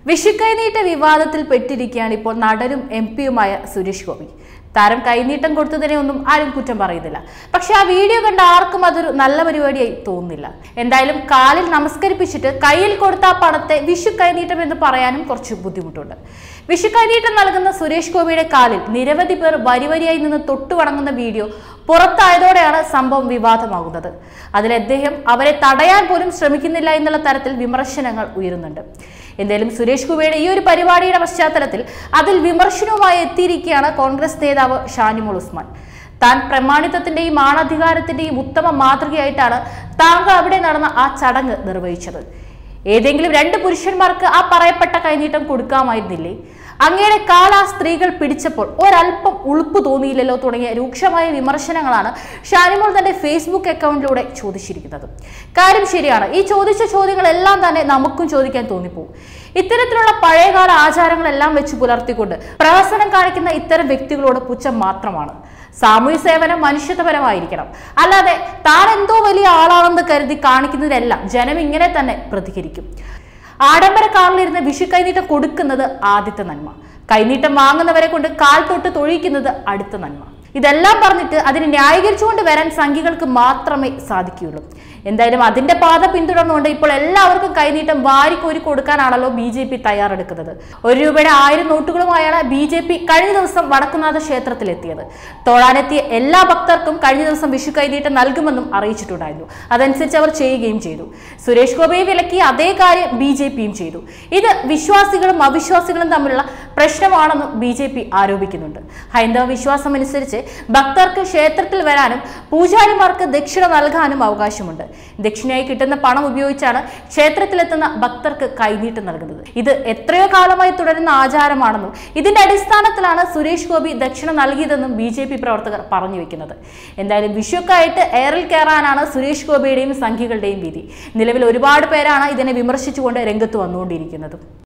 വിഷുക്കൈനീട്ട വിവാദത്തിൽ പെട്ടിരിക്കുകയാണ് ഇപ്പോൾ നടനും എം പിയുമായ സുരേഷ് ഗോപി താരം കൈനീട്ടം കൊടുത്തതിനെ ഒന്നും ആരും കുറ്റം പറയുന്നില്ല പക്ഷെ ആ വീഡിയോ കണ്ട ആർക്കും അതൊരു നല്ല പരിപാടിയായി തോന്നുന്നില്ല എന്തായാലും കാലിൽ നമസ്കരിപ്പിച്ചിട്ട് കയ്യിൽ കൊടുത്ത ആ പണത്തെ വിഷു കൈനീട്ടം എന്ന് പറയാനും കുറച്ച് ബുദ്ധിമുട്ടുണ്ട് വിഷു കൈനീട്ടം നൽകുന്ന സുരേഷ് ഗോപിയുടെ കാലിൽ നിരവധി പേർ വരി വരിയായി നിന്ന് തൊട്ടു വണങ്ങുന്ന വീഡിയോ പുറത്തായതോടെയാണ് സംഭവം വിവാദമാകുന്നത് അതിൽ അദ്ദേഹം അവരെ തടയാൻ പോലും ശ്രമിക്കുന്നില്ല എന്നുള്ള തരത്തിൽ വിമർശനങ്ങൾ ഉയരുന്നുണ്ട് എന്തായാലും സുരേഷ് ഗോപിയുടെ ഈ ഒരു പരിപാടിയുടെ പശ്ചാത്തലത്തിൽ അതിൽ വിമർശനവുമായി എത്തിയിരിക്കുകയാണ് കോൺഗ്രസ് നേതാവ് ഷാനിമോൾ ഉസ്മാൻ താൻ പ്രമാണിത്വത്തിന്റെയും ആണധികാരത്തിന്റെയും ഉത്തമ മാതൃകയായിട്ടാണ് താങ്കൾ അവിടെ നടന്ന ആ ചടങ്ങ് നിർവഹിച്ചത് ഏതെങ്കിലും രണ്ട് പുരുഷന്മാർക്ക് ആ പറയപ്പെട്ട കൈനീട്ടം കൊടുക്കാമായിരുന്നില്ലേ അങ്ങയുടെ കാൽ ആ സ്ത്രീകൾ പിടിച്ചപ്പോൾ ഒരല്പം ഉളുപ്പ് തോന്നിയില്ലല്ലോ തുടങ്ങിയ രൂക്ഷമായ വിമർശനങ്ങളാണ് ഷാനിമോൾ തന്റെ ഫേസ്ബുക്ക് അക്കൗണ്ടിലൂടെ ചോദിച്ചിരിക്കുന്നത് കാര്യം ശരിയാണ് ഈ ചോദിച്ച ചോദ്യങ്ങളെല്ലാം തന്നെ നമുക്കും ചോദിക്കാൻ തോന്നിപ്പോകും ഇത്തരത്തിലുള്ള പഴയകാല ആചാരങ്ങളെല്ലാം വെച്ച് പുലർത്തിക്കൊണ്ട് പ്രഹസനം കാണിക്കുന്ന ഇത്തരം വ്യക്തികളോട് പുച്ഛം മാത്രമാണ് സാമൂഹ്യ സേവനം മനുഷ്യത്വപരമായിരിക്കണം അല്ലാതെ താൻ എന്തോ വലിയ ആളാണെന്ന് കരുതി കാണിക്കുന്നതിനെല്ലാം ജനം ഇങ്ങനെ തന്നെ പ്രതികരിക്കും ആഡംബര കാറിലിരുന്ന് വിഷു കൈനീട്ടം കൊടുക്കുന്നത് ആദ്യത്തെ നന്മ കൈനീട്ടം വാങ്ങുന്നവരെ കൊണ്ട് കാൽ തൊട്ട് തൊഴിക്കുന്നത് അടുത്ത നന്മ ഇതെല്ലാം പറഞ്ഞിട്ട് അതിനെ ന്യായീകരിച്ചുകൊണ്ട് വരാൻ സംഘികൾക്ക് മാത്രമേ സാധിക്കുകയുള്ളൂ എന്തായാലും അതിന്റെ പാത പിന്തുടർന്നുകൊണ്ട് ഇപ്പോൾ എല്ലാവർക്കും കൈനീട്ടം വാരിക്കോരി കൊടുക്കാനാണല്ലോ ബി ജെ പി തയ്യാറെടുക്കുന്നത് ഒരു രൂപയുടെ ആയിരം നോട്ടുകളുമായാണ് ബി ജെ പി കഴിഞ്ഞ ദിവസം വടക്കുന്നാഥ ക്ഷേത്രത്തിലെത്തിയത് തൊഴാനെത്തിയ എല്ലാ ഭക്തർക്കും കഴിഞ്ഞ ദിവസം വിഷു കൈനീട്ടം നൽകുമെന്നും അറിയിച്ചിട്ടുണ്ടായിരുന്നു അതനുസരിച്ച് അവർ ചെയ്യുകയും ചെയ്തു സുരേഷ് ഗോപിയെ വിലക്കിയ അതേ കാര്യം ബി ജെ പിയും ചെയ്തു ഇത് വിശ്വാസികളും അവിശ്വാസികളും തമ്മിലുള്ള പ്രശ്നമാണെന്നും ബി ജെ പി ആരോപിക്കുന്നുണ്ട് ഹൈന്ദവ വിശ്വാസം അനുസരിച്ച് ഭക്തർക്ക് ക്ഷേത്രത്തിൽ വരാനും പൂജാരിമാർക്ക് ദക്ഷിണ നൽകാനും അവകാശമുണ്ട് ദക്ഷിണയായി കിട്ടുന്ന പണം ഉപയോഗിച്ചാണ് ക്ഷേത്രത്തിലെത്തുന്ന ഭക്തർക്ക് കൈനീട്ടം നൽകുന്നത് ഇത് എത്രയോ കാലമായി തുടരുന്ന ആചാരമാണെന്നും ഇതിന്റെ അടിസ്ഥാനത്തിലാണ് സുരേഷ് ഗോപി ദക്ഷിണ നൽകിയതെന്നും ബി ജെ പി പ്രവർത്തകർ പറഞ്ഞു വെക്കുന്നത് എന്തായാലും വിഷുക്കായിട്ട് എയറിൽ കയറാനാണ് സുരേഷ് ഗോപിയുടെയും സംഘികളുടെയും വിധി നിലവിൽ ഒരുപാട് പേരാണ് ഇതിനെ വിമർശിച്ചുകൊണ്ട് രംഗത്ത് വന്നുകൊണ്ടിരിക്കുന്നത്